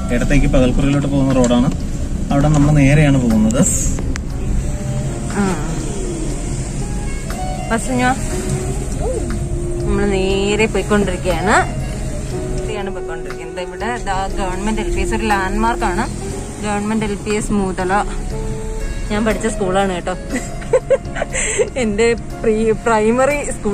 ഇടത്തേക്ക് പകൽക്കുറിയിലോട്ട് പോകുന്ന റോഡാണ് അവിടെ നമ്മൾ നേരെയാണ് പോകുന്നത് ബസ്സുഞ്ഞോ നമ്മൾ നേരെ പോയിക്കൊണ്ടിരിക്കുകയാണ് ാണ് പോയിക്കൊണ്ടിരിക്കുന്നത് ഇവിടെ ഗവൺമെന്റ് എൽ പി എസ് ഒരു ലാൻഡ്മാർക്കാണ് government L P S Moothala ഞാൻ പഠിച്ച സ്കൂളാണ് കേട്ടോ എന്റെ പ്രീ പ്രൈമറി സ്കൂൾ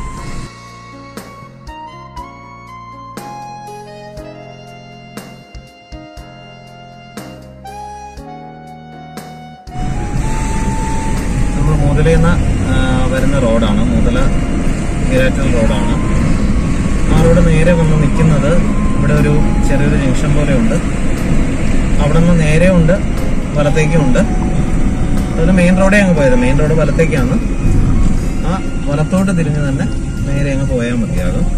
നമ്മൾ മൂതലയിൽ നിന്ന് വരുന്ന റോഡാണ് മൂതല ഈരാറ്റൽ റോഡാണ് ആ റോഡ് നേരെ വന്ന് നിൽക്കുന്നത് ഇവിടെ ഒരു ചെറിയൊരു ജംഗ്ഷൻ പോലെ ഉണ്ട് അവിടെ നിന്ന് നേരെ ഉണ്ട് വലത്തേക്കും ഉണ്ട് അതിന് മെയിൻ റോഡേ അങ്ങ് പോയത് മെയിൻ റോഡ് വലത്തേക്കാണ് ആ വലത്തോട്ട് തിരിഞ്ഞ് തന്നെ നേരെ അങ്ങ് പോയാൽ മതിയാകും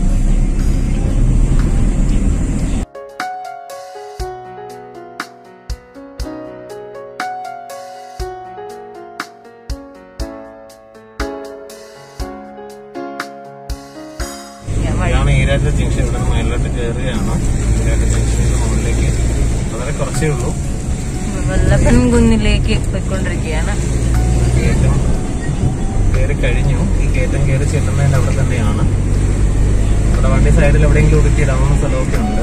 ഇതാണ് ഈരാറ്റ ജംഗ്ഷൻ ഇവിടെ നിന്ന് മേളിലോട്ട് കയറുകയാണ് ഈരാറ്റ ജംഗ്ഷനിൽ നിന്ന് മുകളിലേക്ക് വളരെ കുറച്ചേ ഉള്ളൂ വല്ലഭൻ കുന്നിലേക്ക് പോയിക്കൊണ്ടിരിക്കുകയാണ് കയറ്റം കയറി കഴിഞ്ഞു ഈ കയറ്റം കയറി ചെല്ലുന്നതിന്റെ അവിടെ തന്നെയാണ് ഇവിടെ വണ്ടി സൈഡിൽ എവിടെയെങ്കിലും ഒതുക്കിയിടാവുന്ന സ്ഥലമൊക്കെ ഉണ്ട്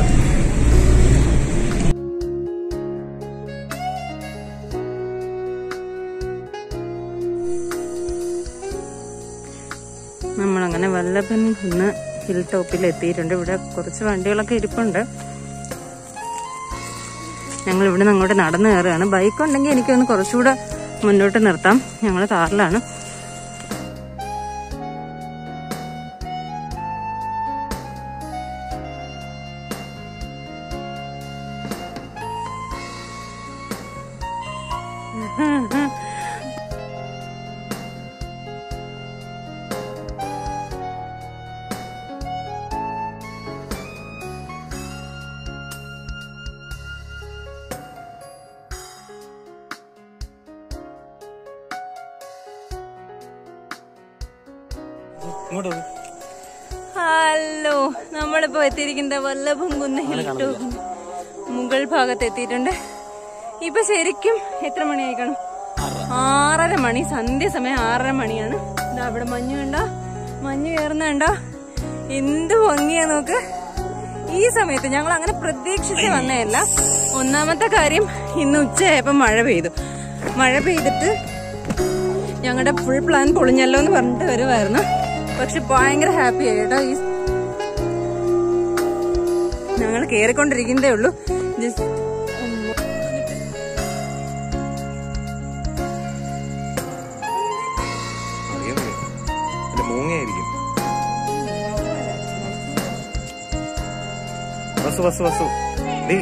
നമ്മളങ്ങനെ വല്ലഭൻ കുന്ന് ഹിൽ ടോപ്പിൽ എത്തിയിട്ടുണ്ട് ഇവിടെ കുറച്ച് വണ്ടികളൊക്കെ ഇരിപ്പുണ്ട് ഞങ്ങൾ ഇവിടെ നിന്ന് അങ്ങോട്ട് നടന്നു കയറുകയാണ് ബൈക്ക് ഉണ്ടെങ്കിൽ എനിക്കൊന്ന് കുറച്ചുകൂടെ മുന്നോട്ട് നിർത്താം ഞങ്ങൾ കാറിലാണ് ഇങ്ങോട്ട് ഹലോ നമ്മളിപ്പോ എത്തിയിരിക്കുന്നത് വല്ലഭം കുന്ന് ഹിൽ ടോപ്പ് മുകൾ ഭാഗത്ത് എത്തിയിട്ടുണ്ട് ഇപ്പൊ ശരിക്കും എത്ര മണിയായിക്കണം ആറര മണി സന്ധ്യ സമയം ആറര മണിയാണ് ഇതാ അവിടെ മഞ്ഞ് കണ്ടോ മഞ്ഞ് കയറുന്ന കണ്ടോ എന്ത് ഭംഗിയാ നോക്ക് ഈ സമയത്ത് ഞങ്ങൾ അങ്ങനെ പ്രതീക്ഷിച്ച് വന്നതല്ല ഒന്നാമത്തെ കാര്യം ഇന്ന് ഉച്ചയായപ്പോ മഴ പെയ്തു മഴ പെയ്തിട്ട് ഞങ്ങളുടെ ഫുൾ പ്ലാൻ പൊളിഞ്ഞല്ലോ എന്ന് പറഞ്ഞിട്ട് വരുമായിരുന്നു പക്ഷെ ഭയങ്കര ഹാപ്പി ആയി കേട്ടോ ഈ ഞങ്ങൾ കേറിക്കൊണ്ടിരിക്കുന്നതേ ഉള്ളൂ ജസ്റ്റ് അറിയാൻ വയ്യ. ഇതിന്റെ മൂങ്ങയായിരിക്കും ബസ് ബസ് ബസ് ഡി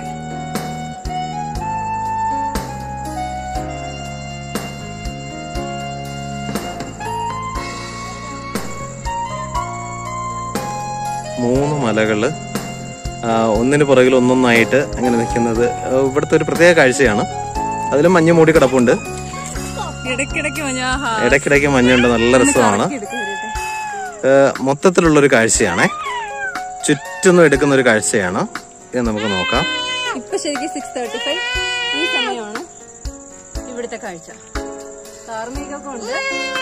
മൂന്ന് മലകള് ആ, ഒന്നിന് പുറകിൽ ഒന്നൊന്നായിട്ട് അങ്ങനെ നിൽക്കുന്നത് ആ, ഇവിടുത്തെ ഒരു പ്രത്യേക കാഴ്ചയാണ് അതിലും മഞ്ഞ് മൂടി കിടപ്പുണ്ട് ഇടയ്ക്കിടയ്ക്ക് മഞ്ഞാ ഇടയ്ക്കിടയ്ക്ക് മഞ്ഞുണ്ട് നല്ല രസമാണ് ഏഹ് മൊത്തത്തിലുള്ളൊരു കാഴ്ചയാണേ ചുറ്റൊന്നും എടുക്കുന്ന ഒരു കാഴ്ചയാണ് ഇത് നമുക്ക് നോക്കാം ഇപ്പൊ ശരിക്കും സിക്സ് തേർട്ടി ഫൈവ് ഈ സമയമാണ് ഇവിടുത്തെ കാഴ്ച കാർമികൊക്കെ ഉണ്ട്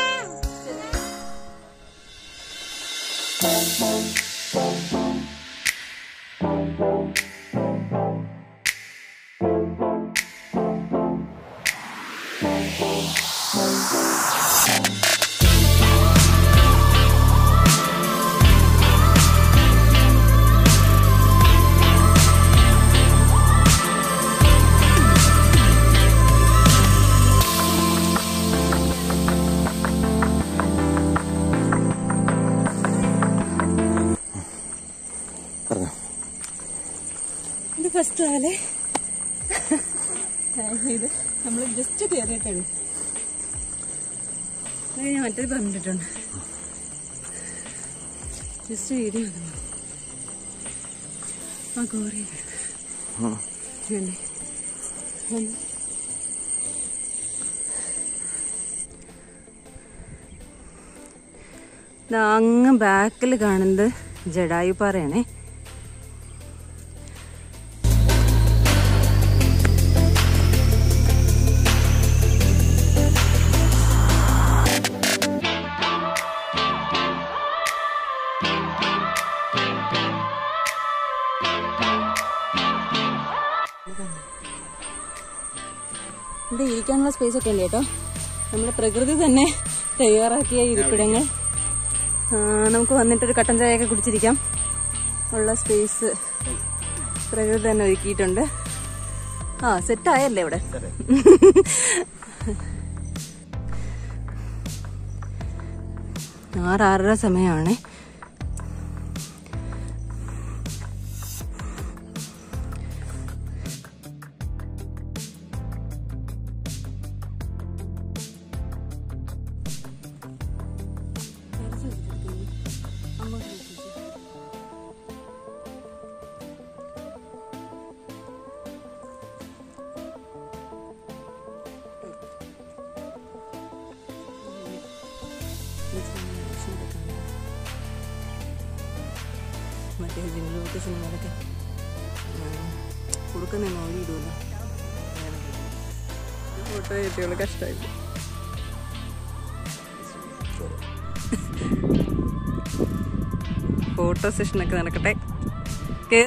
പറഞ്ഞോ ഇത് ഫസ്റ്റ് ആലേ ഇത് നമ്മൾ ജസ്റ്റ് കയറിയിട്ടുണ്ട് അത് ഞാൻ മറ്റേത് പറഞ്ഞിട്ടുണ്ട് ജസ്റ്റ് വീഡിയോ ആ കോറി അല്ലേ അല്ലേ ദാ അങ്ങ് ബാക്കിൽ കാണുന്നത് ജഡായുപ്പാറയാണേ സ്പേസ് ഒക്കെ ഉണ്ട് കേട്ടോ നമ്മുടെ പ്രകൃതി തന്നെ തയ്യാറാക്കിയ ഇരിപ്പിടങ്ങൾ ആ, നമുക്ക് വന്നിട്ടൊരു കട്ടൻ ചായയൊക്കെ കുടിച്ചിരിക്കാം ഉള്ള സ്പേസ് പ്രകൃതി തന്നെ ഒരുക്കിയിട്ടുണ്ട് ആ സെറ്റ് ആയല്ലേ ഇവിടെ ആറ് ആറര സമയമാണേ മറ്റേ ജിംഗ്ലൂട്ട് സിനിമയിലൊക്കെ കൊടുക്കുന്ന മോടി ഇടൂല ഫോട്ടോ കിട്ടിയുള്ള കഷ്ടമായിട്ട് ഫോട്ടോ സെഷനൊക്കെ നടക്കട്ടെ കേ-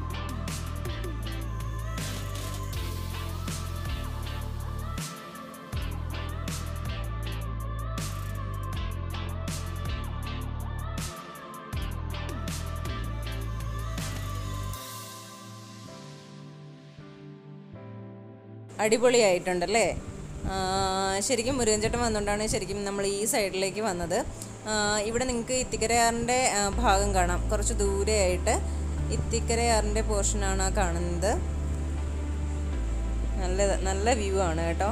അടിപൊളിയായിട്ടുണ്ടല്ലേ ആ, ശരിക്കും മുരുകൻചേട്ടൻ വന്നുകൊണ്ടാണ് ശരിക്കും നമ്മൾ ഈ സൈഡിലേക്ക് വന്നത് ആ, ഇവിടെ നിങ്ങൾക്ക് ഇത്തിക്കരയാറിൻ്റെ ആ, ഭാഗം കാണാം കുറച്ച് ദൂരെയായിട്ട് ഇത്തിക്കരയാറിൻ്റെ പോർഷനാണ് ആ കാണുന്നത് നല്ല നല്ല വ്യൂ ആണ് കേട്ടോ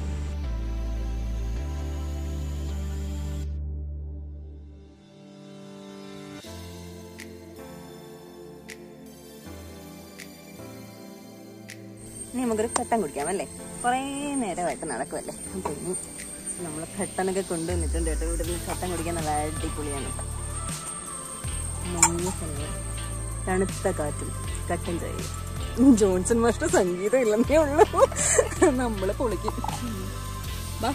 ഇനി നമുക്കൊരു കട്ടൻ കുടിക്കാം അല്ലേ കുറേ നേരമായിട്ട് നടക്കുമല്ലേ അപ്പൊ ഇനി നമ്മൾ കട്ടനൊക്കെ കൊണ്ടുവന്നിട്ടുണ്ട് കേട്ടോ ഇവിടെ നിന്ന് കട്ടൻ കുടിക്കാൻ നല്ല അടിപൊളിയാണ് മഞ്ഞ സമയം തണുത്ത കാറ്റും കട്ടൻ ചായയും ജോൺസൺ മാസ്റ്റർ സംഗീതം ഇല്ലെന്നേ ഉള്ളൂ നമ്മള് പൊളിക്കും വാ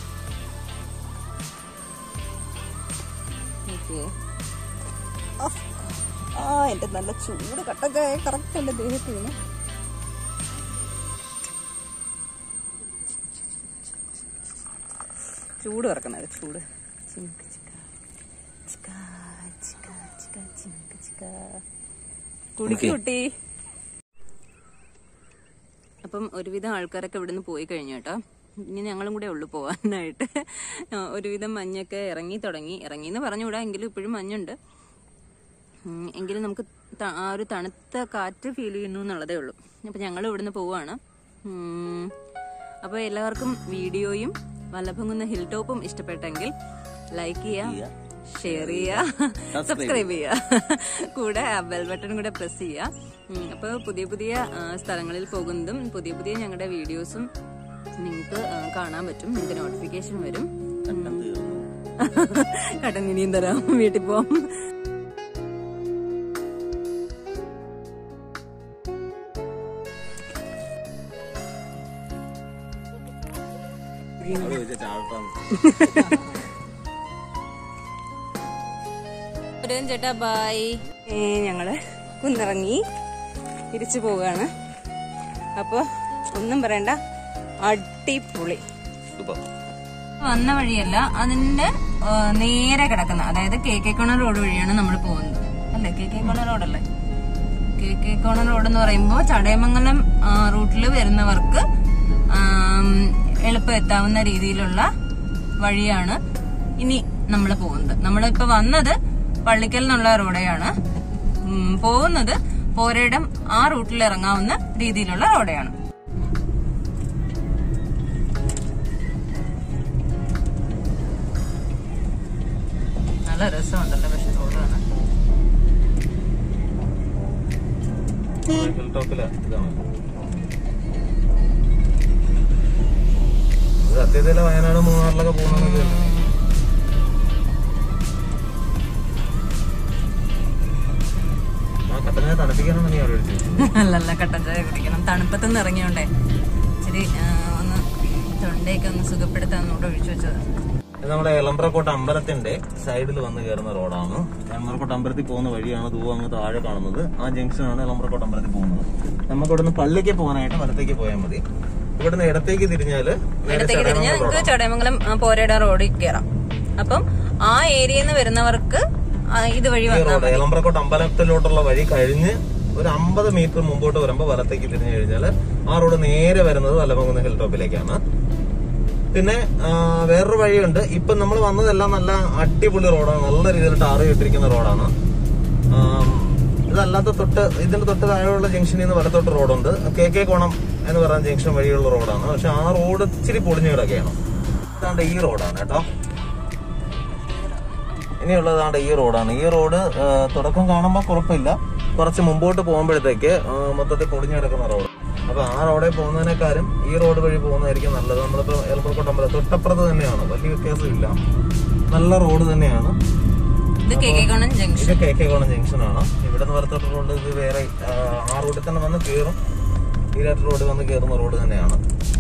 ഓക്കേ ആ എന്റെ നല്ല ചൂട് കട്ടൻ ചായ കറക്റ്റ് എന്റെ ദേഹത്ത് വീണു ചൂട് കിടക്കുന്നത് ചൂട് ചിങ്ക ചിക്ക ചിക്ക ചിക്ക ചിക്ക ചിങ്ക ചിക്ക കുടിക്ക് കുട്ടി അപ്പം ഒരുവിധം ആൾക്കാരൊക്കെ ഇവിടുന്ന് പോയി കഴിഞ്ഞു കേട്ടോ ഇനി ഞങ്ങളും കൂടെ ഉള്ളു പോകാനായിട്ട് ആ, ഒരുവിധം മഞ്ഞൊക്കെ ഇറങ്ങി തുടങ്ങി ഇറങ്ങി എന്ന് പറഞ്ഞുകൂടാ എങ്കിലും ഇപ്പോഴും മഞ്ഞുണ്ട് ഉം, എങ്കിലും നമുക്ക് ത- ആ ഒരു തണുത്ത കാറ്റ് ഫീൽ ചെയ്യുന്നു എന്നുള്ളതേ ഉള്ളൂ അപ്പം ഞങ്ങൾ ഇവിടുന്ന് പോവാണ് ഉം, അപ്പോൾ എല്ലാവർക്കും വീഡിയോയും വല്ലഭംകുന്ന ഹിൽ ടോപ്പും ഇഷ്ടപ്പെട്ടെങ്കിൽ ലൈക്ക് ചെയ്യുക ഷെയർ ചെയ്യുക സബ്സ്ക്രൈബ് ചെയ്യുക കൂടെ ബെൽ ബട്ടൺ കൂടെ പ്രസ് ചെയ്യുക അപ്പോൾ പുതിയ പുതിയ ആ, സ്ഥലങ്ങളിൽ പോകുന്നതും പുതിയ പുതിയ ഞങ്ങളുടെ വീഡിയോസും നിങ്ങൾക്ക് ആ, കാണാൻ പറ്റും നിങ്ങൾക്ക് നോട്ടിഫിക്കേഷൻ വരും കടം ഇനിയും തരാം വീട്ടിൽ പോവാം മുരുകൻ ചേട്ടാ ബായ് ഞങ്ങള് കുന്നിറങ്ങി തിരിച്ചു പോവുകയാണ് അപ്പൊ ഒന്നും പറയണ്ട അടിപൊളി വന്ന വഴിയല്ല അതിന്റെ ആ, നേരെ കിടക്കുന്ന അതായത് കെ കെ കോണ റോഡ് വഴിയാണ് നമ്മൾ പോകുന്നത് അല്ലേ കെ കെ കോണ റോഡല്ലേ കെ കെ കോണ റോഡ് എന്ന് പറയുമ്പോൾ ചടയമംഗലം റൂട്ടിൽ വരുന്നവർക്ക് ആം, എളുപ്പം എത്താവുന്ന രീതിയിലുള്ള വഴിയാണ് ഇനി നമ്മൾ പോകുന്നത് നമ്മളിപ്പോ വന്നത് പള്ളിക്കൽ എന്നുള്ള റോഡയാണ് ഉം, പോകുന്നത് പോരയിടം ആ റൂട്ടിൽ ഇറങ്ങാവുന്ന രീതിയിലുള്ള റോഡയാണ് നല്ല രസമുണ്ടല്ലോ പക്ഷെ റോഡ് കാണാൻ ഹിൽ ടോപ്പില് ഇതാണ് ഇത് സത്യത്തില് വയനാട് മൂന്നാറിലൊക്കെ പോകുന്നത് ആ കട്ടനെ തണുപ്പിക്കാനാണ് നീ അവിടെ എടുത്തത് അല്ലല്ല കട്ടൻ ചായ കുടിക്കണം തണുപ്പത്തുനിന്ന് ഇറങ്ങിയോണ്ടേ ഇച്ചിരി ആ, ഒന്ന് തൊണ്ടയൊക്കെ ഒന്ന് സുഖപ്പെടുത്താൻ ഒന്നുകൂടെ ഒഴിച്ചു വെച്ചത് ഇത് നമ്മുടെ എളമ്പ്രക്കോട്ട അമ്പലത്തിന്റെ സൈഡിൽ വന്ന് കയറുന്ന റോഡാണ് എളമ്പ്രക്കോട്ട അമ്പലത്തിൽ പോകുന്ന വഴിയാണ് ദൂരം അങ്ങ് താഴെ കാണുന്നത് ആ ജംഗ്ഷനാണ് എളമ്പ്രക്കോട്ട അമ്പലത്തിൽ പോകുന്നത് നമുക്ക് ഇവിടുന്ന് പള്ളിക്ക് പോകാനായിട്ട് വലത്തേക്ക് പോയാൽ മതി ഇവിടുന്ന് ഇടത്തേക്ക് തിരിഞ്ഞാല് നേരെ ഇടത്തേക്ക് തിരിഞ്ഞ് ചടയമംഗലം നിങ്ങൾക്ക് ചടയമംഗലം ആ, പോരയുടെ റോഡിൽ കയറാം അപ്പം ആ ഏരിയയിൽ നിന്ന് വരുന്നവർക്ക് ആ, ഇതുവഴി ഈ വന്നാൽ റോഡ് ഏലമ്പ്രക്കോട്ട് അമ്പലത്തിലോട്ടുള്ള വഴി കഴിഞ്ഞ് ഒരു അമ്പത് മീറ്റർ മുമ്പോട്ട് വരുമ്പോൾ വലത്തേക്ക് തിരിഞ്ഞു കഴിഞ്ഞാൽ ആ റോഡ് നേരെ വരുന്നത് വല്ലമംകുന്ന് ഹിൽ ടോപ്പിലേക്കാണ് പിന്നെ ആ, വേറൊരു വഴിയുണ്ട് ഇപ്പൊ നമ്മൾ വന്നതെല്ലാം നല്ല അടിപൊളി റോഡാണ് നല്ല രീതിയിൽ ടാറ് ഇട്ടിരിക്കുന്ന റോഡാണ് ആം, ഇതല്ലാത്ത തൊട്ട് ഇതിന്റെ തൊട്ട് താഴെയുള്ള ജംഗ്ഷനിൽ നിന്ന് വലത്തോട്ട് റോഡുണ്ട് കെ കെ കോണം എന്ന് പറയുന്ന ജംഗ്ഷൻ വഴിയുള്ള റോഡാണ് പക്ഷെ ആ റോഡ് ഇച്ചിരി പൊളിഞ്ഞു കിടക്കുകയാണ് ഇതാണ്ട് ഈ റോഡാണ് കേട്ടോ ഇനിയുള്ളതാണ്ട് ഈ റോഡാണ് ഈ റോഡ് ആ, തുടക്കം കാണുമ്പോൾ കുഴപ്പമില്ല കുറച്ച് മുമ്പോട്ട് പോകുമ്പോഴത്തേക്ക് ആ, മൊത്തത്തിൽ പൊടിഞ്ഞു കിടക്കുന്ന റോഡ് അപ്പൊ ആ റോഡിൽ പോകുന്നതിനേക്കാളും ഈ റോഡ് വഴി പോകുന്നതായിരിക്കും നല്ലത് നമ്മളിപ്പോ ഏലപ്പുറക്കോട്ട് അമ്പലം തൊട്ടപ്പുറത്ത് തന്നെയാണ് വലിയ വ്യത്യാസമില്ല നല്ല റോഡ് തന്നെയാണ് ഇത് കെ കെ കോണം ജംഗ്ഷൻ ഇത് കെ കെ കോണം ജംഗ്ഷൻ ആണ് ഇവിടെ നിന്ന് വലത്തോട്ട് റോഡ് ഇത് വേറെ ആ, ആ റോഡിൽ തന്നെ വന്ന് കയറും ഈരാട്ട് റോഡ് വന്ന് കയറുന്ന റോഡ് തന്നെയാണ്